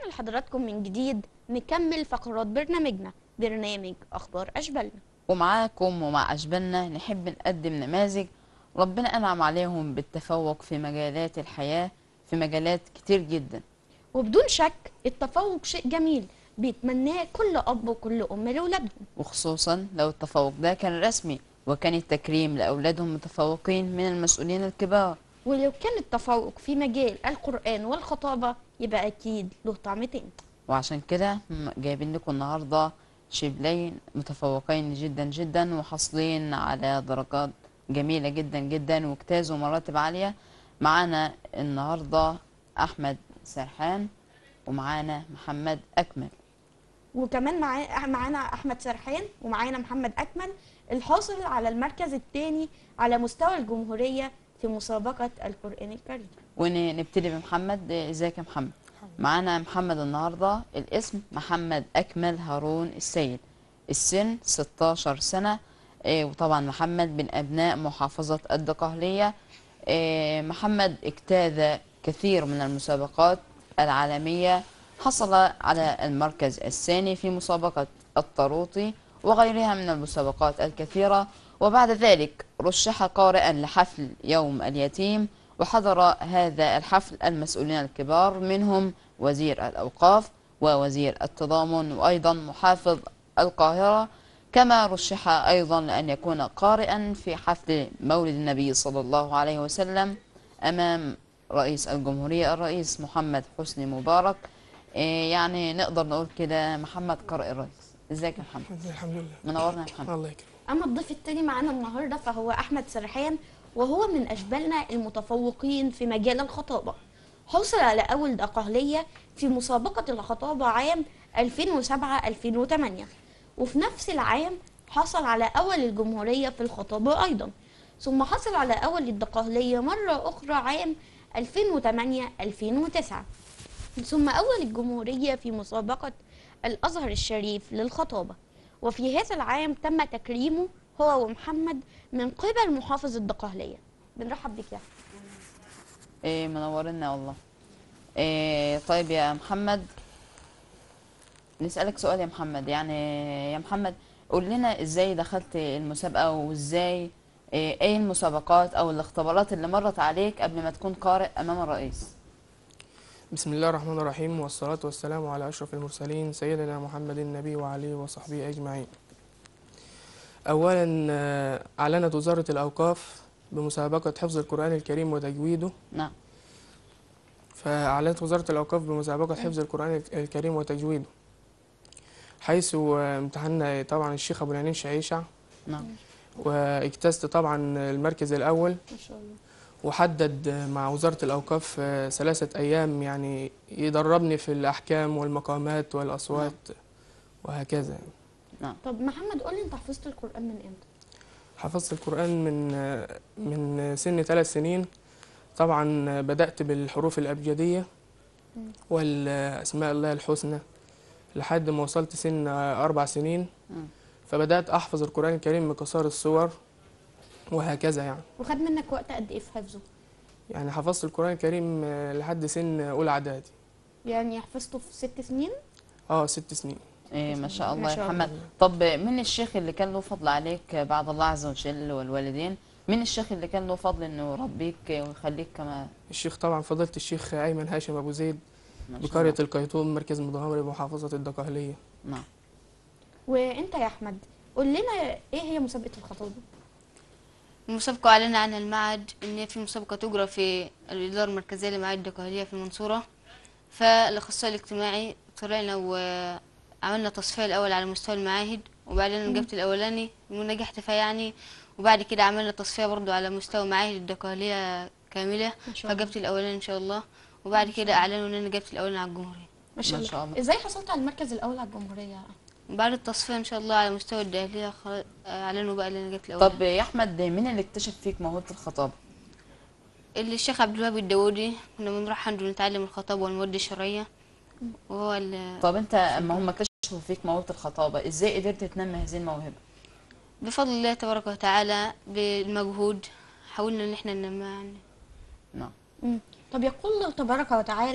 لحضراتكم من جديد نكمل فقرات برنامجنا برنامج أخبار أشبالنا ومعاكم ومع أشبالنا نحب نقدم نماذج ربنا أنعم عليهم بالتفوق في مجالات الحياة في مجالات كتير جدا وبدون شك التفوق شيء جميل بيتمناه كل أب وكل أم لأولادهم وخصوصا لو التفوق ده كان رسمي وكان التكريم لأولادهم متفوقين من المسؤولين الكبار ولو كان التفوق في مجال القرآن والخطابة يبقى أكيد له طعم تاني وعشان كده م- جايبين لكم النهارده شبلين متفوقين جدا جدا وحاصلين على درجات جميلة جدا جدا واجتازوا مراتب عالية معانا النهارده أحمد سرحان ومعانا محمد أكمل وكمان معا- معانا أحمد سرحان ومعانا محمد أكمل الحاصل على المركز الثاني على مستوى الجمهورية في مسابقة القرآن الكريم ونبتدي بمحمد ازيك يا محمد معانا محمد النهارده الاسم محمد اكمل هارون السيد السن 16 سنه إيه، وطبعا محمد من ابناء محافظه الدقهليه إيه، محمد اجتاز كثير من المسابقات العالميه حصل على المركز الثاني في مسابقه الطروطي وغيرها من المسابقات الكثيره وبعد ذلك رشح قارئا لحفل يوم اليتيم وحضر هذا الحفل المسؤولين الكبار منهم وزير الأوقاف ووزير التضامن وأيضا محافظ القاهرة كما رشح أيضا لأن يكون قارئا في حفل مولد النبي صلى الله عليه وسلم أمام رئيس الجمهورية الرئيس محمد حسني مبارك إيه يعني نقدر نقول كده محمد قارئ الرئيس ازيك يا محمد الحمد لله منورنا يا محمد الله يكرمك أما الضيف التاني معانا النهاردة فهو أحمد سرحان وهو من أشبالنا المتفوقين في مجال الخطابة حصل على أول دقهلية في مسابقة الخطابة عام 2007-2008 وفي نفس العام حصل على أول الجمهورية في الخطابة أيضا ثم حصل على أول الدقهلية مرة أخرى عام 2008-2009 ثم أول الجمهورية في مسابقة الأزهر الشريف للخطابة وفي هذا العام تم تكريمه هو ومحمد من قبل محافظ الدقهلية بنرحب بك يا أحمد. إيه منورنا والله إيه طيب يا محمد نسألك سؤال يا محمد يعني يا محمد قول لنا ازاي دخلت المسابقة وازاي ايه إيه المسابقات او الاختبارات اللي مرت عليك قبل ما تكون قارئ امام الرئيس بسم الله الرحمن الرحيم والصلاة والسلام على أشرف المرسلين سيدنا محمد النبي وعليه وصحبه أجمعين أولا آه، أعلنت وزارة الأوقاف بمسابقة حفظ القرآن الكريم وتجويده نعم فأعلنت وزارة الأوقاف بمسابقة حفظ القرآن الكريم وتجويده حيث آه، امتحنا طبعا الشيخ أبو العنين شعيشع نعم واجتزت طبعا المركز الأول ما شاء الله وحدد مع وزارة الأوقاف آه، ثلاثة أيام يعني يدربني في الأحكام والمقامات والأصوات وهكذا يعني. نعم طب محمد قول لي انت حفظت القرآن من امتى؟ حفظت القرآن من آه، من سن ثلاث سنين طبعا آه، بدأت بالحروف الأبجدية والأسماء الله الحسنى لحد ما وصلت سن آه، أربع سنين مم. فبدأت أحفظ القرآن الكريم من قصار الصور وهكذا يعني وخد منك وقت قد ايه في حفظه؟ يعني حفظت القرآن الكريم آه، لحد سن أولى إعدادي يعني حفظته في ست سنين؟ اه ست سنين إيه ما شاء الله ما يا شاء محمد طب من الشيخ اللي كان له فضل عليك بعد الله عز وجل والوالدين من الشيخ اللي كان له فضل انه يربيك ويخليك كما الشيخ طبعا فضيلة الشيخ أيمن هاشم أبو زيد ما شاء بقرية الله. القيطون مركز مدغمري بمحافظة الدقهلية نعم وانت يا احمد قول لنا ايه هي مسابقة الخطابة؟ المسابقة أعلن عنها المعهد إن هي في مسابقة تجرى في الإدارة المركزية لمعاهد الدقهلية في المنصورة فالأخصائي الاجتماعي طلعنا وعملنا تصفية الأول على مستوى المعاهد وبعدين أنا جبت الأولاني ونجحت فيها يعني وبعد كده عملنا تصفية برضو على مستوى معاهد الدقهلية كاملة ما شاء الله فجبت الأولاني إن شاء الله وبعد كده أعلنوا إن أنا جبت الأولاني على الجمهورية ما شاء ما الله, شاء الله. ازاي حصلت على المركز الاول على الجمهورية؟ وبعد التصفية إن شاء الله على مستوى الدقهلية خل- أعلنوا بقى إن أنا جبت الأولاني طب يا احمد مين اللي اكتشف فيك موهبة الخطابة اللي الشيخ عبد الوهاب الداودي كنا بنروح عنده نتعلم الخطابة والمواد الشرعية وهو اللي طب انت اما هم اكتشفوا فيك موهبة الخطابة ازاي قدرت تنمي هذه الموهبة بفضل الله تبارك وتعالى بالمجهود حاولنا ان احنا ننمى يعني نعم مم. طب يقول الله تبارك وتعالى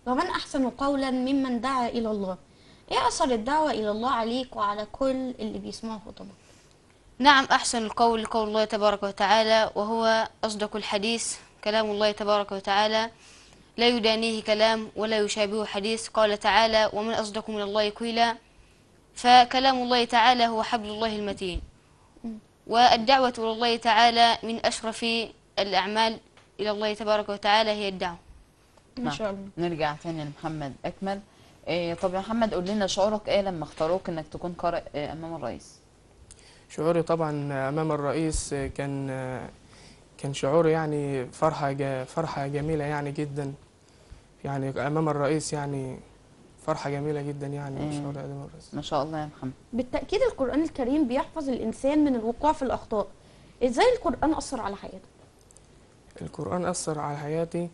ومن أحسن قولا ممن دعا إلى الله إيه أثر الدعوة إلى الله عليك وعلى كل اللي بيسمعوا خطبك نعم أحسن القول قول الله تبارك وتعالى وهو أصدق الحديث كلام الله تبارك وتعالى لا يدانيه كلام ولا يشابهه حديث قال تعالى ومن أصدق من الله قيلا فكلام الله تعالى هو حبل الله المتين والدعوة إلى الله تعالى من أشرف الأعمال إلى الله تبارك وتعالى هي الدعوة ما نعم. شاء الله نرجع تاني لمحمد أكمل إيه طب يا محمد قول لنا شعورك إيه لما اختاروك إنك تكون قارئ إيه أمام الرئيس شعوري طبعا امام الرئيس كان كان شعور يعني فرحه جا فرحه جميله يعني جدا يعني امام الرئيس يعني فرحه جميله جدا يعني إيه. شعور امام الرئيس ما شاء الله يا محمد بالتأكيد القرآن الكريم بيحفظ الإنسان من الوقوع في الأخطاء إزاي القرآن أثر على حياتك؟ القرآن أثر على حياتي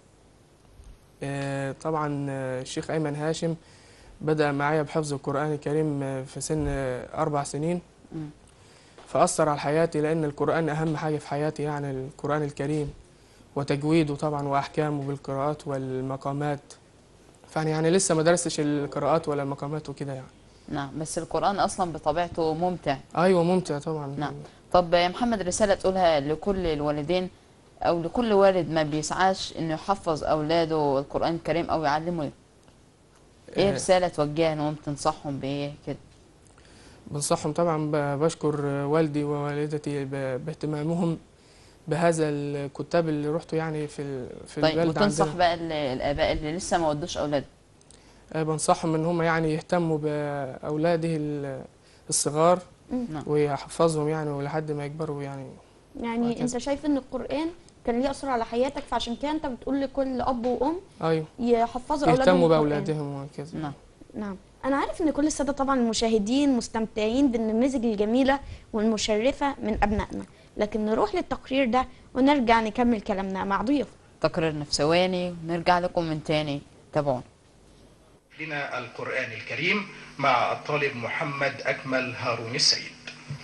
آه، طبعا آه، الشيخ أيمن هاشم بدأ معايا بحفظ القرآن الكريم آه، في سن آه، أربع سنين مم. فأثر على حياتي لأن القرآن أهم حاجة في حياتي يعني القرآن الكريم وتجويده طبعا وأحكامه بالقراءات والمقامات فأنا يعني لسه ما درستش القراءات ولا المقامات وكده يعني نعم بس القرآن أصلا بطبيعته ممتع أيوة ممتع طبعا نعم. طب يا محمد رسالة تقولها لكل الوالدين أو لكل والد ما بيسعاش إنه يحفظ أولاده القرآن الكريم أو يعلمه إيه آه، رسالة توجهها لهم تنصحهم بإيه كده بنصحهم طبعا ب- بشكر والدي ووالدتي ب- باهتمامهم بهذا الكتاب اللي رحتوا يعني في ال- في طيب البلد وتنصح عندنا بقى ال- الآباء اللي لسه ما ودوش أولادهم آه، بنصحهم ان هم يعني يهتموا باولاده ال- الصغار نعم. ويحفظهم يعني ولحد ما يكبروا يعني يعني وهكذا. أنت شايف إن القرآن كان ليه أثر على حياتك فعشان كده أنت بتقول لكل أب وأم ايوه يحفظوا أولادهم يهتموا القرآن. باولادهم وكذا نعم نعم أنا عارف إن كل السادة طبعا المشاهدين مستمتعين بالنماذج الجميلة والمشرفة من أبنائنا لكن نروح للتقرير ده ونرجع نكمل كلامنا مع ضيوف تقريرنا في ثواني ونرجع لكم من تاني تابعونا لنا القرآن الكريم مع الطالب محمد أكمل هارون السيد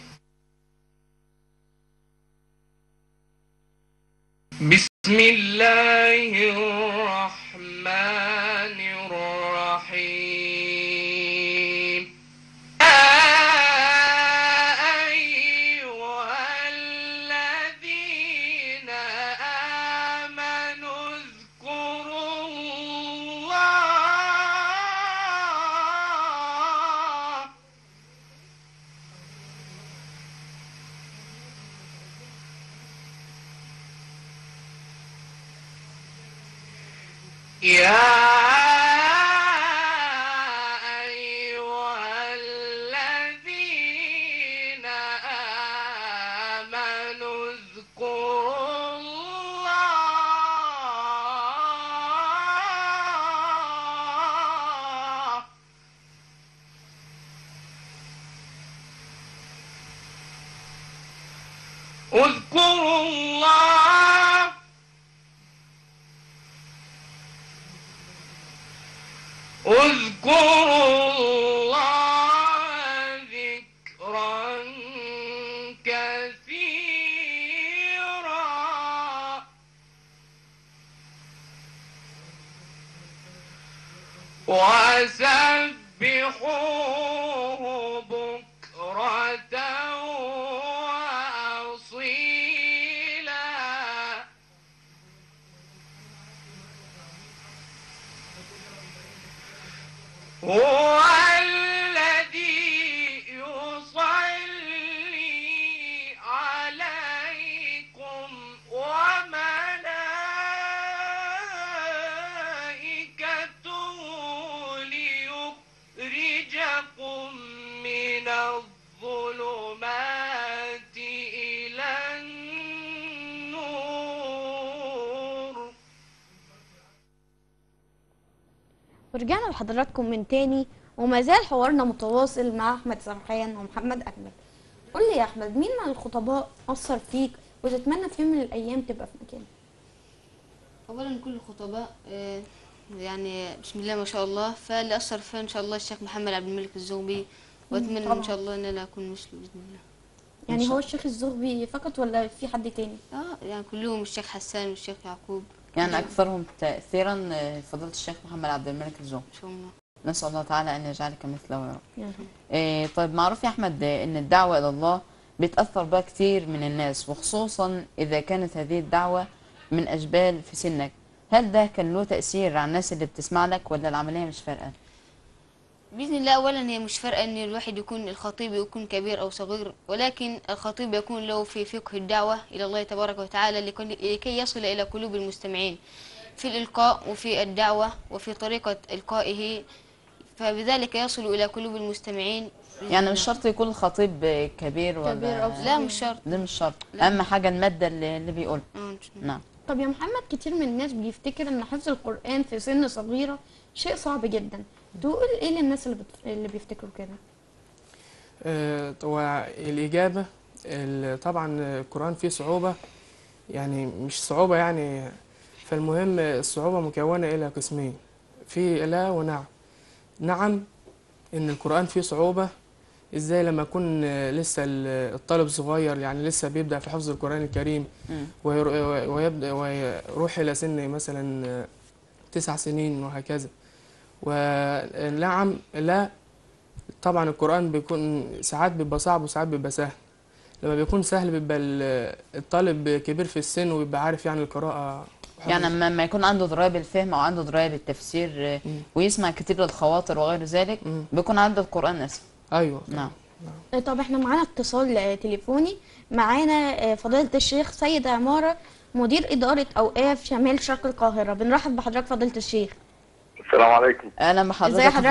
بسم الله الرحمن الرحيم أيها الذين آمنوا اذكروا الله يا أيها الذين آمنوا اذكروا الله اذكروا الله اذكروا الله ذكرا كثيرا وسبحوه بكرة وأصيلا هو الذي يصلي عليكم وملائكته ليخرجكم من الظلمات إلى النور ورجعنا لحضراتكم من تاني وما زال حوارنا متواصل مع احمد سرحان ومحمد احمد قول لي يا احمد مين من الخطباء اثر فيك وتتمنى في يوم من الايام تبقى في مكانه أولا كل الخطباء آه، يعني بسم الله ما شاء الله فاللي أثر فيها إن شاء الله الشيخ محمد عبد الملك الزغبي وأتمنى طبعا. إن شاء الله إن أنا أكون مثله بإذن الله يعني هو الشيخ الزغبي فقط ولا في حد تاني اه يعني كلهم الشيخ حسان والشيخ يعقوب يعني أكثرهم تأثيرا آه، فضيلة الشيخ محمد عبد الملك الزوم إن شاء الله نسأل الله تعالى أن يجعلك مثله يا رب يا رب. إيه طيب معروف يا أحمد آه، أن الدعوة إلى الله بتأثر بها كتير من الناس وخصوصا إذا كانت هذه الدعوة من أجبال في سنك هل ده كان له تأثير على الناس اللي بتسمع لك ولا العملية مش فارقة؟ بإذن الله أولا هي مش فارقة إن الواحد يكون الخطيب يكون كبير أو صغير ولكن الخطيب يكون له في فقه الدعوة إلى الله تبارك وتعالى لكي لكي يصل إلى قلوب المستمعين في الإلقاء وفي الدعوة وفي طريقة إلقائه فبذلك يصل إلى قلوب المستمعين بإذن يعني الله. مش شرط يكون الخطيب آه، كبير ولا كبير أو لا مش شرط ده مش شرط لا. أهم حاجة المادة اللي, اللي بيقول آه، إن شاء الله. نعم طب يا محمد كتير من الناس بيفتكر ان حفظ القرآن في سن صغيرة شيء صعب جدا تقول ايه للناس اللي, بت... اللي بيفتكروا كده آه، والإجابة ال- طبعا القرآن فيه صعوبة يعني مش صعوبة يعني فالمهم الصعوبة مكونة إلى قسمين في لا ونعم نعم إن القرآن فيه صعوبة إزاي لما يكون لسه ال- الطالب صغير يعني لسه بيبدأ في حفظ القرآن الكريم مم. وير- ويبدأ ويروح إلى سن مثلا تسع سنين وهكذا ونعم لا طبعا القرآن بيكون ساعات بيبقى صعب وساعات بيبقى سهل لما بيكون سهل بيبقى ال- الطالب كبير في السن وبيبقى عارف يعني القراءة وحفظ. يعني لما لما يكون عنده درايه بالفهم او عنده درايه بالتفسير آه، مم. ويسمع كتير للخواطر وغير ذلك مم. بيكون عنده القران اسهل أيوه نعم آه، طب احنا معانا اتصال آه، تليفوني معانا آه، فضيلة الشيخ سيد عمارة مدير إدارة أوقاف شمال شرق القاهرة بنرحب بحضرتك فضيلة الشيخ السلام عليكم اهلا ازي بحضرتك حضرتك